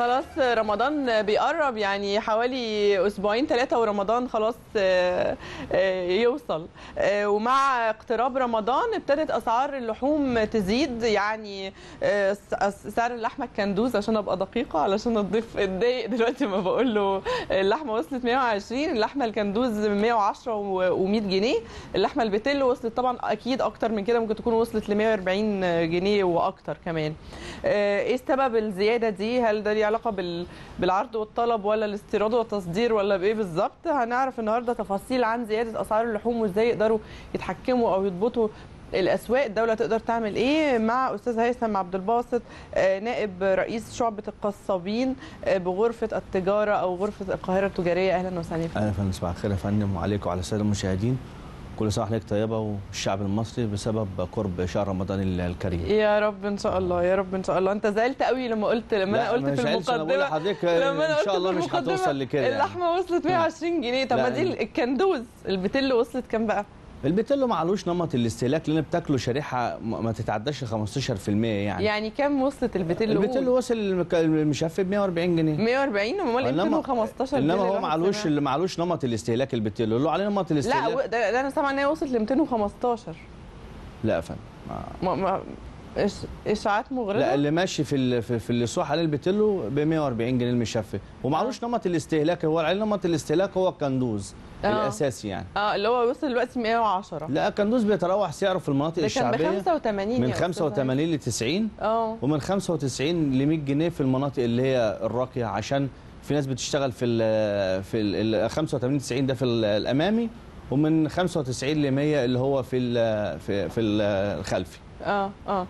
خلاص رمضان بيقرب يعني حوالي اسبوعين ثلاثه ورمضان خلاص آه، آه، يوصل آه، ومع اقتراب رمضان ابتدت اسعار اللحوم تزيد يعني آه، س- سعر اللحمه الكندوز عشان ابقى دقيقه علشان الضيف اتضايق دلوقتي ما بقول له اللحمه وصلت 120 اللحمه الكندوز 110 و100 جنيه اللحمه البيتيل وصلت طبعا اكيد اكتر من كده ممكن تكون وصلت ل 140 جنيه واكتر كمان آه، ايه سبب الزياده دي هل ده ليه علاقه بال... بالعرض والطلب ولا الاستيراد والتصدير ولا بايه بالظبط هنعرف النهارده تفاصيل عن زياده اسعار اللحوم وازاي يقدروا يتحكموا او يضبطوا الاسواق الدوله تقدر تعمل ايه مع استاذ هيثم عبد الباسط آه، نائب رئيس شعبه القصابين آه، بغرفه التجاره او غرفه القاهره التجاريه اهلا وسهلا فيك. اهلا يا فندم صباح الخير يا فندم وعليكم وعلى الساده المشاهدين كل سنه وحضرتك طيبه والشعب المصري بسبب قرب شهر رمضان ال- الكريم يا رب ان شاء الله يا رب ان شاء الله انت زعلت قوي لما قلت لما انا لا، قلت ما في زعلتش، أنا بقول المقدمه لحضرتك لما انا ان قلت شاء الله في مش المقدمة هتوصل لكده يعني. اللحمه وصلت 120 جنيه طب لا، ما دي ال- الكندوز البتل وصلت كام بقى البتلو معلوش نمط الاستهلاك لان بتاكله شريحه م- ما تتعداش 15% يعني يعني كام وصلت البتل البتلو وصل المك- المشفي ب 140 جنيه 140 امال إنما- 215 انما جنيه هو الواحد معلوش سمع. اللي معلوش نمط الاستهلاك البتلو اللي هو عليه نمط لا الاستهلاك و- ده, ده انا سامعه ان هي وصلت ل 215 لا يا فندم ما- ما ما إش- اشاعات مغرضه لا اللي ماشي في ال- في, في السوق عليه البتلو ب 140 جنيه المشفي ومعلوش نمط الاستهلاك هو عليه نمط الاستهلاك هو الكندوز آه. الاساسي يعني اه اللي هو وصل دلوقتي 110 لا كندوز بيتراوح سعره في المناطق ده كان ب الشعبيه 85 من يا أستاذ 85 ل 90 اه ومن 95 ل 100 جنيه في المناطق اللي هي الراقيه عشان في ناس بتشتغل في ال في ال 85 90 ده في ال- الامامي ومن 95 ل 100 اللي هو في ال في, في ال- الخلفي اه اه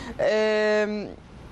أم،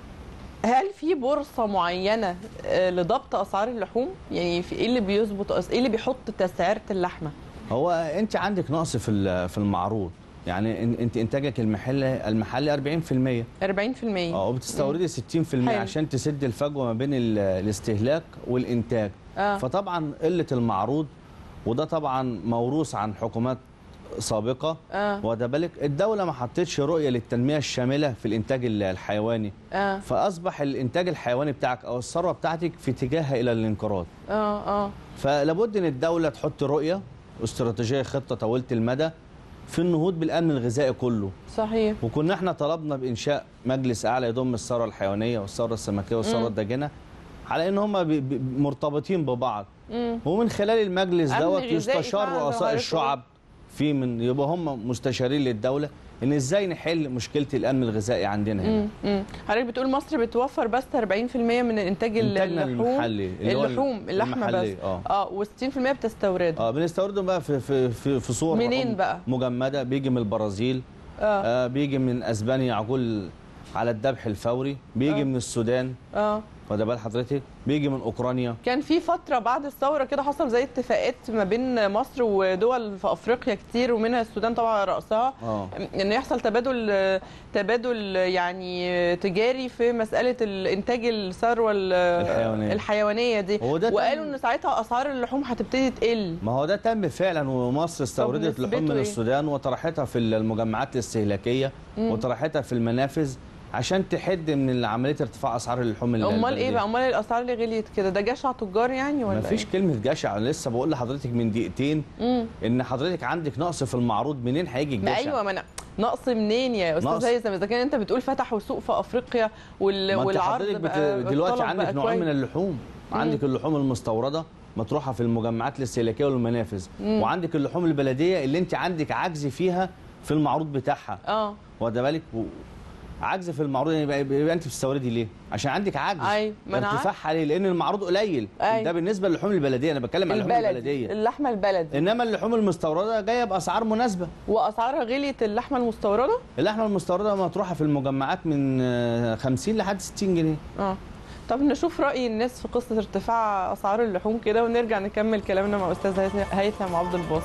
هل في بورصه معينه آه، لضبط اسعار اللحوم يعني في ايه اللي بيظبط أس- ايه اللي بيحط تسعيره اللحمه هو انت عندك نقص في ال- في المعروض يعني إن- انت انتاجك المحلي المحلي 40% 40% اه وبتستوردي 60% حلو. عشان تسد الفجوه ما بين ال- الاستهلاك والانتاج اه فطبعا قله المعروض وده طبعا موروث عن حكومات سابقه اه واخد بالك الدوله ما حطتش رؤيه للتنميه الشامله في الانتاج ال- الحيواني اه فاصبح الانتاج الحيواني بتاعك او الثروه بتاعتك في اتجاهها الى الانقراض اه اه فلابد ان الدوله تحط رؤيه واستراتيجيه خطه طويله المدى في النهوض بالامن الغذائي كله صحيح وكنا احنا طلبنا بانشاء مجلس اعلى يضم الثروه الحيوانيه والثروه السمكيه والثروه مم. الداجنه على ان هم بي- بي- مرتبطين ببعض مم. ومن خلال المجلس أمن دوت غذائي يستشار فعلا زي ما رؤساء حضرتك الشعب في من يبقى هم مستشارين للدوله ان ازاي نحل مشكله الامن الغذائي عندنا هنا مم. مم. حضرتك بتقول مصر بتوفر بس 40% من الانتاج انتاجنا اللحوم المحلي اللي هو اللحوم اللحمه بس المحلي، اه اه و60% بتستورد اه بنستورده بقى في في في, في صور منين رقم بقى؟ مجمده بيجي من البرازيل اه آه بيجي من اسبانيا عقول على الذبح الفوري بيجي آه. من السودان اه واخد بال حضرتك بيجي من اوكرانيا كان في فترة بعد الثورة كده حصل زي اتفاقات ما بين مصر ودول في أفريقيا كتير ومنها السودان طبعا على رأسها اه إن يحصل تبادل تبادل يعني تجاري في مسألة الإنتاج الثروة ال- الحيوانية. الحيوانية دي هو ده وقالوا تم- إن ساعتها أسعار اللحوم هتبتدي تقل ما هو ده تم فعلا ومصر استوردت نسبته لحوم من إيه؟ السودان وطرحتها في المجمعات الاستهلاكيه مم. وطرحتها في المنافذ عشان تحد من عمليه ارتفاع اسعار اللحوم ال- أمال إيه البلدية. بقى أمال الأسعار اللي غليت كده ده جشع تجار يعني ولا ما فيش إيه؟ كلمه جشع أنا لسه بقول لحضرتك من دقيقتين مم. ان حضرتك عندك نقص في المعروض منين هيجي ما الجشع ايوه ما انا نقص منين يا نقص. استاذ هيثم اذا كان انت بتقول فتحوا سوق في افريقيا وال... ما انت والعرض حضرتك بقى بت... دلوقتي الطلب عندك بقى نوعين كويس. من اللحوم عندك اللحوم المستورده مطروحه في المجمعات الاستهلاكيه والمنافذ مم. وعندك اللحوم البلديه اللي انت عندك عجز فيها في المعروض بتاعها اه واخد بالك و... عجز في المعروض يعني يبقى, يبقى انت بتستوردي ليه؟ عشان عندك عجز أيوة، ما أنا ارتفاعها ليه؟ لان المعروض قليل أيوة. ده بالنسبه للحوم البلديه انا بتكلم عن اللحوم البلدي البلديه اللحمه البلدي انما اللحوم المستورده جايه باسعار مناسبه واسعارها غليت اللحمه المستورده اللحمه المستورده مطروحه في المجمعات من آه، 50 لحد 60 جنيه اه طب نشوف راي الناس في قصه ارتفاع اسعار اللحوم كده ونرجع نكمل كلامنا مع استاذ هيثم- هيثم عبد الباسط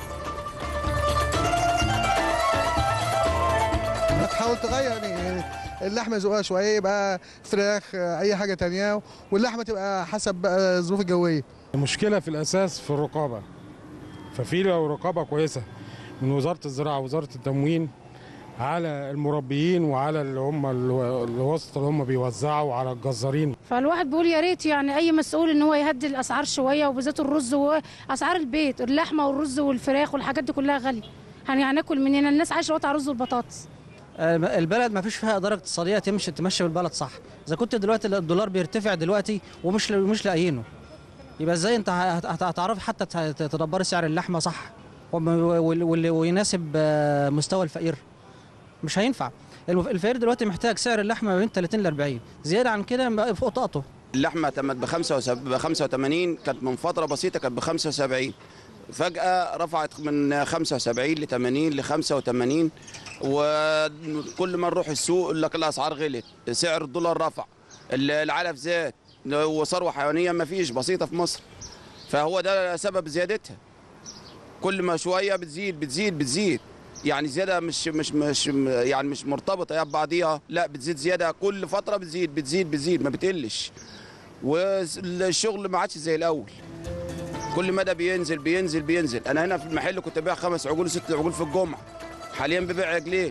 هتحاول تغير يعني اللحمه ذوقها شويه يبقى فراخ اي حاجه تانية واللحمه تبقى حسب بقى الظروف الجويه المشكلة في الأساس في الرقابة ففي لو رقابة كويسة من وزارة الزراعة ووزارة التموين على المربيين وعلى اللي هم الو- الوسط اللي هم بيوزعوا وعلى الجزارين فالواحد بيقول يا ريت يعني اي مسؤول ان هو يهدي الاسعار شويه وبالذات الرز واسعار البيت اللحمه والرز والفراخ والحاجات دي كلها غاليه يعني هناكل منين الناس عايشه دلوقتي على الرز والبطاطس آه، البلد ما فيش فيها اداره اقتصاديه تمشي تمشي بالبلد صح اذا كنت دلوقتي الدولار بيرتفع دلوقتي ومش مش لاقيينه يبقى ازاي انت هت- هت- هتعرفي حتى ت- تدبري سعر اللحمه صح وم- وال- وال- ويناسب آه، مستوى الفقير مش هينفع الف- الفقير دلوقتي محتاج سعر اللحمه ما بين 30 ل 40 زياده عن كده بقى فوق طاقته اللحمه تمت ب 85 كانت من فتره بسيطه كانت ب 75 فجاه رفعت من 75 ل 80 ل 85 وكل ما نروح السوق يقول لك الاسعار غلت سعر الدولار رفع العلف زاد وثروه حيوانيه ما فيش بسيطه في مصر فهو ده سبب زيادتها كل ما شويه بتزيد بتزيد بتزيد يعني زياده مش مش مش يعني مش مرتبطه يا ببعضيها لا بتزيد زياده كل فتره بتزيد بتزيد بتزيد ما بتقلش والشغل ما عادش زي الاول كل مدى بينزل بينزل بينزل انا هنا في المحل كنت ببيع خمس عجول وست عجول في الجمعه حاليا ببيع عجلين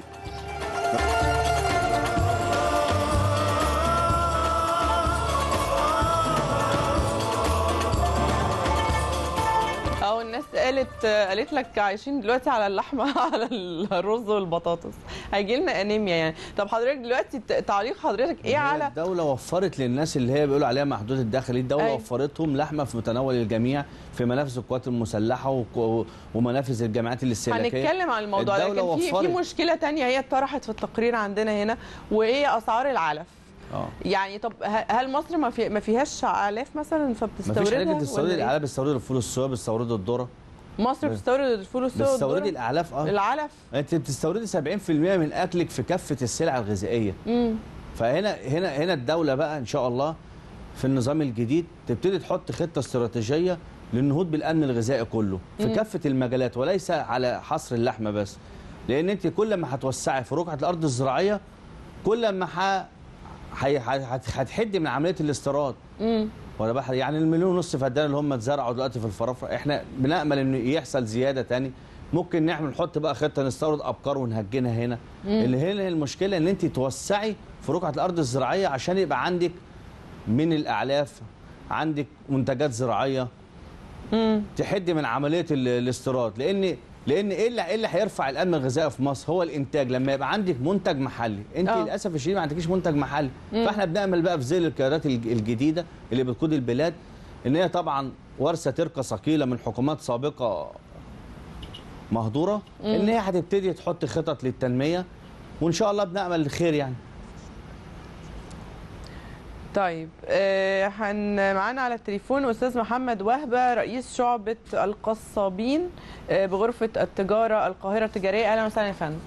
او الناس قالت قالت لك عايشين دلوقتي على اللحمه على الرز والبطاطس هيجي لنا انيميا يعني طب حضرتك دلوقتي ت- تعليق حضرتك ايه هي على الدولة وفرت للناس اللي هي بيقولوا عليها محدود الدخل الدولة أيوة. وفرتهم لحمة في متناول الجميع في منافذ القوات المسلحة وك- ومنافذ الجامعات الاستهلاكية هنتكلم عن الموضوع ده الدولة لكن في في وفرت. مشكله تانية هي اتطرحت في التقرير عندنا هنا وهي اسعار العلف اه يعني طب ه- هل مصر ما, في ما فيهاش علف مثلا فبتستوردها مفيش حاجة ولا بتستورد إيه؟ الأعلاف بتستورد الفول الصويا بتستورد الذرة مصر بتستورد الفول والصويا بتستوردي والذرة؟ الأعلاف اه العلف انت بتستوردي 70% من اكلك في كافه السلع الغذائيه امم فهنا هنا هنا الدوله بقى ان شاء الله في النظام الجديد تبتدي تحط خطه استراتيجيه للنهوض بالامن الغذائي كله في كافه المجالات وليس على حصر اللحمه بس لان انت كل ما هتوسعي في رقعه الارض الزراعيه كل ما ح... هي- هت- هتحدي من عمليه الاستيراد امم ولا بقى يعني المليون ونص فدان اللي هم اتزرعوا دلوقتي في الفرافره احنا بنامل انه يحصل زياده تاني ممكن نعمل نحط بقى خطه نستورد ابقار ونهجنها هنا اللي هنا المشكله ان انت توسعي في رقعه الارض الزراعيه عشان يبقى عندك من الاعلاف عندك منتجات زراعيه امم تحد من عمليه ال- الاستيراد لان لان ايه اللي ايه اللي هيرفع الامن الغذائي في مصر هو الانتاج لما يبقى عندك منتج محلي انت آه. للاسف الشديد ما عندكيش منتج محلي فاحنا بنامل بقى في ظل القيادات الج- الجديده اللي بتقود البلاد ان هي طبعا ورثه تركه ثقيله من حكومات سابقه مهدوره ان هي هتبتدي تحط خطط للتنميه وان شاء الله بنامل الخير يعني طيب آه، هن معانا على التليفون استاذ محمد وهبه رئيس شعبه القصابين آه، بغرفه التجاره القاهره التجاريه اهلا وسهلا يا فندم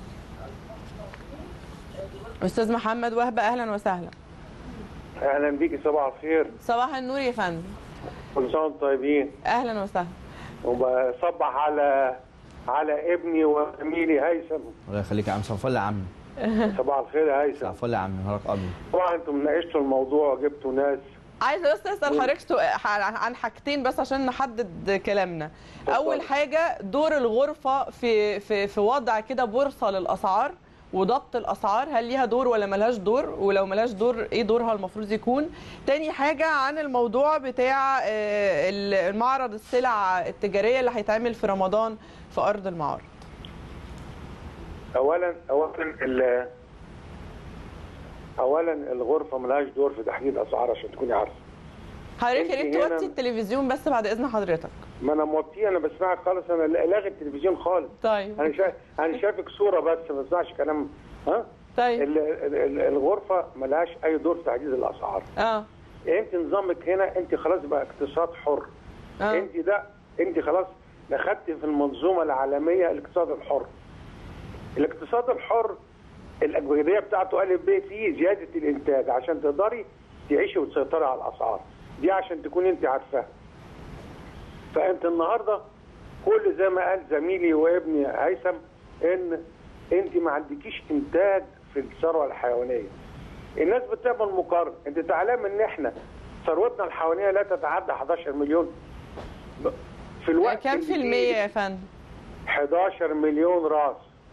استاذ محمد وهبه اهلا وسهلا اهلا بيكي صباح الخير صباح النور يا فندم كل سنه وانتم طيبين اهلا وسهلا وبصبح على على ابني وزميلي هيثم الله يخليك يا عم صفا يا عم صباح الخير يا هيثم صفا يا عم نهارك ابيض طبعا انتم ناقشتوا الموضوع وجبتوا ناس عايزه بس اسال حضرتك سؤال- عن حاجتين بس عشان نحدد كلامنا اول حاجه دور الغرفه في في في وضع كده بورصه للاسعار وضبط الاسعار هل ليها دور ولا ملهاش دور ولو ملهاش دور ايه دورها المفروض يكون تاني حاجه عن الموضوع بتاع آه، المعرض السلع التجاريه اللي هيتعمل في رمضان في ارض المعارض اولا اولا ال- اولا الغرفه ملهاش دور في تحديد اسعار عشان تكوني عارفه حضرتك يا ريت انت هنا- توطي التلفزيون بس بعد اذن حضرتك ما انا موطيه انا بسمعك خالص انا لاغي التلفزيون خالص طيب انا شا... انا شايفك صوره بس ما بسمعش كلام ها طيب ال... ال... ال- الغرفه ملهاش اي دور في تحديد الاسعار اه انت نظامك هنا انت خلاص بقى اقتصاد حر اه انت ده انت خلاص دخلت في المنظومه العالميه الاقتصاد الحر الاقتصاد الحر الاجباريه بتاعته الف ب فيه زياده الانتاج عشان تقدري تعيشي وتسيطري على الاسعار دي عشان تكون انت عارفاها فانت النهارده كل زي ما قال زميلي وابني هيثم ان انت ما عندكيش انتاج في الثروه الحيوانيه الناس بتعمل مقارنه انت تعلم ان احنا ثروتنا الحيوانيه لا تتعدى 11 مليون في الوقت كام في اللي المية فيه يا فندم 11 مليون راس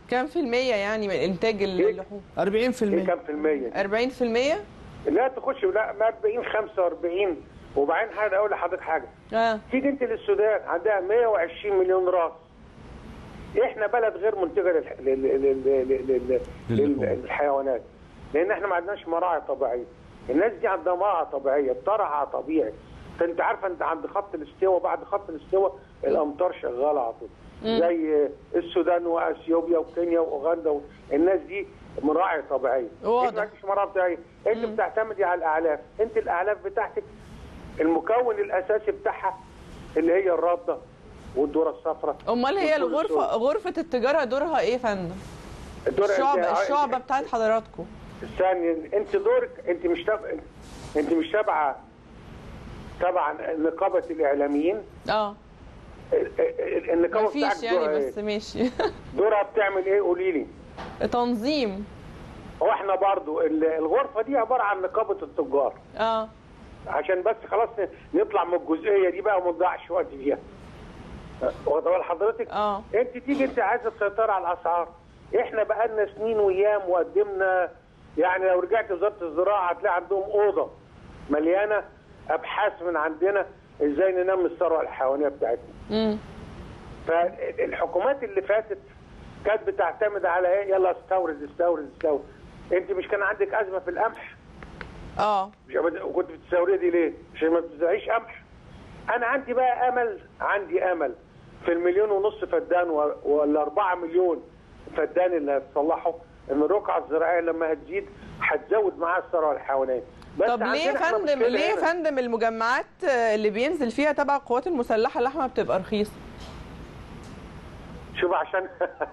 كام في المية يعني من انتاج اللحوم 40% ايه كام في المية 40 في المية لا تخش لا ما 40 45 وبعدين حاجه اقول لحضرتك حاجه اه تيجي انت للسودان عندها 120 مليون راس احنا بلد غير منتجه للح... لل... لل... لل... لل... للحوم. لل... للحيوانات لان احنا ما عندناش مراعي طبيعيه الناس دي عندها مراعي طبيعيه بترعى طبيعي فانت عارفه انت عند خط الاستواء بعد خط الاستواء الامطار شغاله على طول زي السودان واثيوبيا وكينيا واوغندا و... الناس دي مراعي طبيعيه واضح. انت ما عندكش مراعي طبيعيه انت بتعتمدي على الاعلاف انت الاعلاف بتاعتك المكون الاساسي بتاعها اللي هي الرده والذره الصفراء امال هي والفول الغرفة السود. غرفة التجارة دورها ايه يا فندم؟ الدور الشعبة انت- الشعبة بتاعت حضراتكم ثانيا انت دورك انت مش تبع انت مش تابعه تبع نقابه الاعلاميين اه ال- ال- النقابه مفيش بتاعتك يعني دورها بس ايه؟ ماشي دورها بتعمل ايه قولي لي تنظيم هو احنا برضو ال- الغرفه دي عباره عن نقابه التجار اه عشان بس خلاص ن- نطلع من الجزئيه دي بقى وما نضيعش وقت فيها واخد بال حضرتك اه انت تيجي انت عايزه تسيطر على الاسعار احنا بقالنا سنين وايام وقدمنا يعني لو رجعت وزاره الزراعه هتلاقي عندهم اوضه مليانه ابحاث من عندنا ازاي ننمي الثروه الحيوانيه بتاعتنا امم فالحكومات اللي فاتت كانت بتعتمد على ايه يلا استورد استورد استورد انت مش كان عندك ازمه في القمح اه مش أبدا- وكنت بتستوردي ليه؟ عشان ما بتزرعيش قمح. انا عندي بقى امل عندي امل في المليون ونص فدان و- ولا 4 مليون فدان اللي هتصلحوا ان الرقعه الزراعيه لما هتزيد هتزود معاها الثروه الحيوانيه. بس طب ليه يا عندنا إحنا فندم مشكلة ليه يا هنا. فندم المجمعات آه، اللي بينزل فيها تبع القوات المسلحة اللحمة بتبقى رخيصة؟ شوف عشان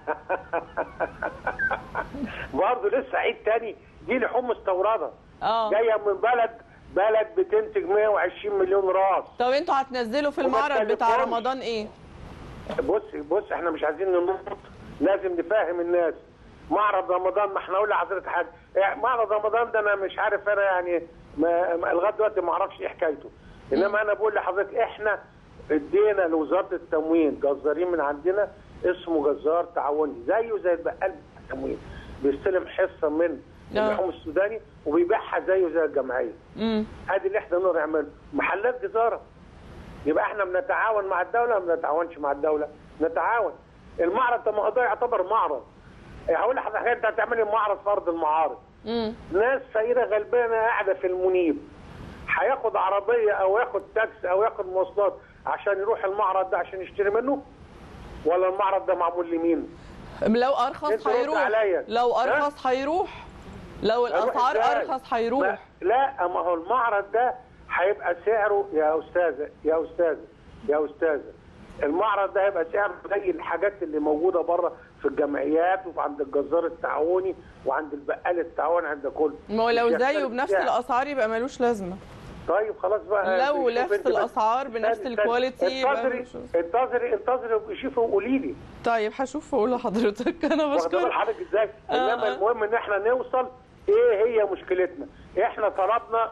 برضه لسه عيد تاني دي لحوم مستورده اه جايه من بلد بلد بتنتج 120 مليون راس طب انتوا هتنزلوا في وما المعرض بتاع تكلفهمش. رمضان ايه؟ بص بص احنا مش عايزين ننط لازم نفهم الناس معرض رمضان ما احنا اقول لحضرتك حاجه يعني معرض رمضان ده انا مش عارف انا يعني ما ما- لغايه دلوقتي ما اعرفش ايه حكايته انما انا بقول لحضرتك احنا ادينا لوزاره التموين جزارين من عندنا اسمه جزار تعاوني زيه زي البقال بتاع التموين بيستلم حصه من آه. اللحوم السوداني وبيبيعها زيه زي الجمعيه امم ادي اللي احنا نقدر نعمله محلات جزاره يبقى احنا بنتعاون مع الدوله ما بنتعاونش مع الدوله نتعاون المعرض ده ما هو ده يعتبر معرض إيه، هقول لحضرتك انت هتعملي معرض في ارض المعارض امم ناس فقيره غلبانه قاعده في المنيب هياخد عربيه او ياخد تاكسي او ياخد مواصلات عشان يروح المعرض ده عشان يشتري منه ولا المعرض ده معمول لمين؟ لو ارخص انت رد هيروح عليا. لو ها؟ ارخص هيروح لو هيروح الاسعار إزاي؟ ارخص هيروح ما- لا ما هو المعرض ده هيبقى سعره يا استاذه يا استاذه يا استاذه المعرض ده هيبقى سعره زي الحاجات اللي موجوده بره في الجمعيات وعند الجزار التعاوني وعند البقال التعاوني عند كل ما هو لو مش زيه هيختلف بنفس السعر. الاسعار يبقى ملوش لازمه طيب خلاص بقى لو شوف نفس انت بس. الاسعار بنفس استني- الكواليتي استني. يبقى انتظري ملوش لازمة. انتظري انتظري شوفي وقولي لي طيب هشوف واقول لحضرتك انا واخد بال بشكرك حضرتك ازاي؟ آه، انما آه. المهم ان احنا نوصل ايه هي مشكلتنا؟ احنا طلبنا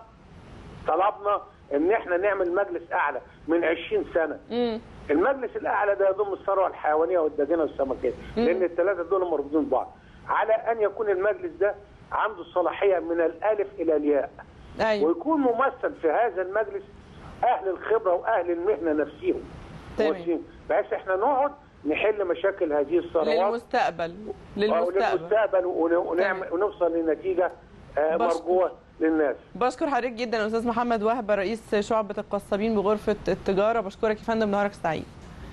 طلبنا ان احنا نعمل مجلس اعلى من 20 سنه امم المجلس الاعلى ده يضم الثروه الحيوانيه والدجنه والسمكيه لان الثلاثه دول مربوطين ببعض على ان يكون المجلس ده عنده الصلاحيه من الالف الى الياء ايوه ويكون ممثل في هذا المجلس اهل الخبره واهل المهنه نفسهم تمام. ممثلين. بحيث احنا نقعد نحل مشاكل هذه الثروات للمستقبل للمستقبل للمستقبل ون- ونعمل تمام. ونوصل لنتيجه آه، بشكر. مرجوه للناس بشكر حضرتك جدا استاذ محمد وهبه رئيس شعبه القصابين بغرفه التجاره بشكرك يا فندم نهارك سعيد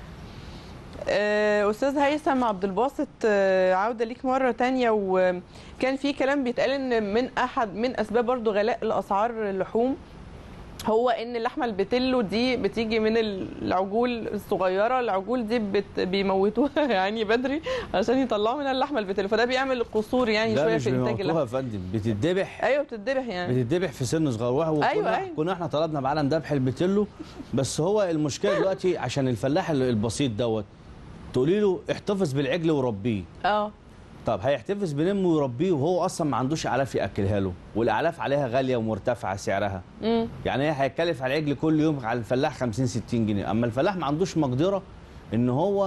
آه، استاذ هيثم عبد الباسط آه، عوده ليك مره تانية وكان في كلام بيتقال ان من احد من اسباب برضو غلاء الاسعار اللحوم هو ان اللحمه البتلو دي بتيجي من العجول الصغيره العجول دي بت بيموتوها يعني بدري عشان يطلعوا منها اللحمه البتلو فده بيعمل قصور يعني ده شويه مش في انتاج بيموتوها اللحمه يا فندم بتتذبح ايوه بتتذبح يعني بتتذبح في سن صغير وكنا أيوة، أيوة. كنا احنا طلبنا بعلم ذبح البتلو بس هو المشكله دلوقتي عشان الفلاح البسيط دوت تقولي له احتفظ بالعجل وربيه اه طب هيحتفظ بنمه ويربيه وهو اصلا ما عندوش اعلاف ياكلها له والاعلاف عليها غاليه ومرتفعه سعرها امم يعني هي هيكلف على العجل كل يوم على الفلاح 50 60 جنيه اما الفلاح ما عندوش مقدره ان هو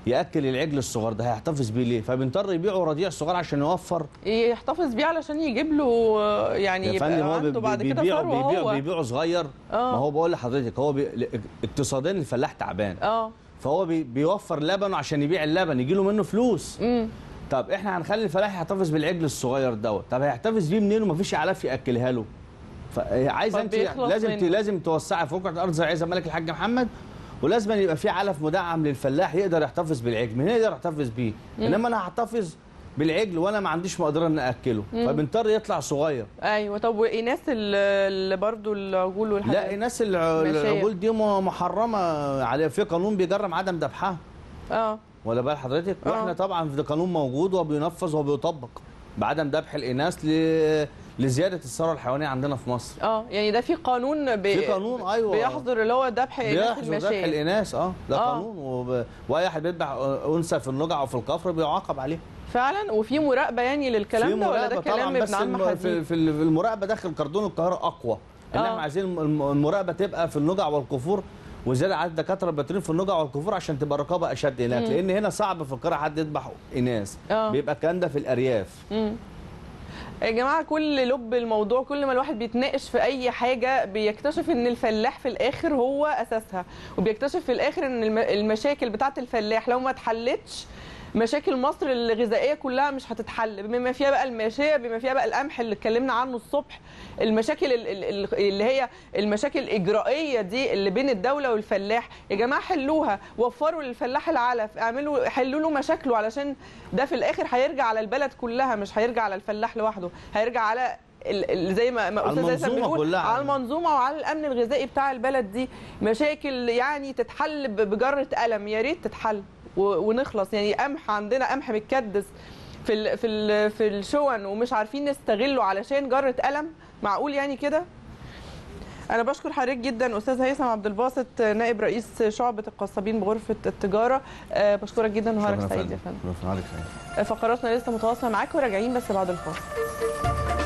ياكل العجل الصغير ده هيحتفظ بيه ليه فبنضطر يبيعوا رضيع صغير عشان يوفر يحتفظ بيه علشان يجيب له آه، يعني يا يبقى فندم هو عنده بعد كده بيبيعوا ثروه بيبيعوا هو بيبيعوا صغير آه. ما هو بقول لحضرتك هو بي... اقتصاديا الفلاح تعبان اه فهو بي... بيوفر لبنه عشان يبيع اللبن يجي له منه فلوس امم طب احنا هنخلي الفلاح يحتفظ بالعجل الصغير دوت طب هيحتفظ بيه منين ومفيش علف ياكلها له فعايز انت فبيخلص لازم ت... منه. لازم توسعي في رقعه ارض زراعيه زي ملك الحاج محمد ولازم يبقى في علف مدعم للفلاح يقدر يحتفظ بالعجل من يقدر يحتفظ بيه انما انا هحتفظ بالعجل وانا ما عنديش مقدره ان اكله فبنضطر يطلع صغير ايوه طب وايناس ال- اللي برضو العجول والحاجات لا الناس الع- ماشية. العجول دي م- محرمه على في قانون بيجرم عدم ذبحها اه ولا بال حضرتك آه. واحنا طبعا في قانون موجود وبينفذ وبيطبق بعدم ذبح الاناث ل... لزياده الثروه الحيوانيه عندنا في مصر اه يعني ده في قانون بي... في قانون ايوه بيحظر اللي هو ذبح ايناس بيحظر ذبح المشاية الاناث اه ده آه. قانون وب... واي حد بيذبح انثى في النجع او في القفر بيعاقب عليه فعلا وفي مراقبه يعني للكلام في ده ولا ده مراقبة كلام طبعا ابن بس عم الم... حديد في, في ال- في المراقبه داخل كردون القاهره اقوى ان آه. احنا عايزين الم- المراقبه تبقى في النجع والكفور وزياده عدد الدكاتره الباطنين في النجع والكفور عشان تبقى الرقابه اشد هناك لان هنا صعب في القاهره حد يذبح اناث آه. بيبقى الكلام ده في الارياف يا جماعه كل لب الموضوع كل ما الواحد بيتناقش في اي حاجه بيكتشف ان الفلاح في الاخر هو اساسها وبيكتشف في الاخر ان الم- المشاكل بتاعه الفلاح لو ما اتحلتش مشاكل مصر الغذائيه كلها مش هتتحل بما فيها بقى الماشيه بما فيها بقى القمح اللي اتكلمنا عنه الصبح المشاكل ال- ال- ال- اللي هي المشاكل الاجرائيه دي اللي بين الدوله والفلاح يا جماعه حلوها وفروا للفلاح العلف اعملوا حلوا له مشاكله علشان ده في الاخر هيرجع على البلد كلها مش هيرجع على الفلاح لوحده هيرجع على ال- ال- زي ما ما على استاذ هيثم المنظومة بيقول كلها. على المنظومه وعلى الامن الغذائي بتاع البلد دي مشاكل يعني تتحل ب- بجره قلم يا ريت تتحل و- ونخلص يعني قمح عندنا قمح متكدس في ال في ال في الشون ومش عارفين نستغله علشان جره قلم معقول يعني كده انا بشكر حضرتك جدا استاذ هيثم عبد الباسط نائب رئيس شعبه القصابين بغرفه التجاره أه بشكرك جدا نهارك شكراً سعيد يا فندم. فندم شكراً عليك. فقراتنا لسه متواصله معاكم وراجعين بس بعد الفاصل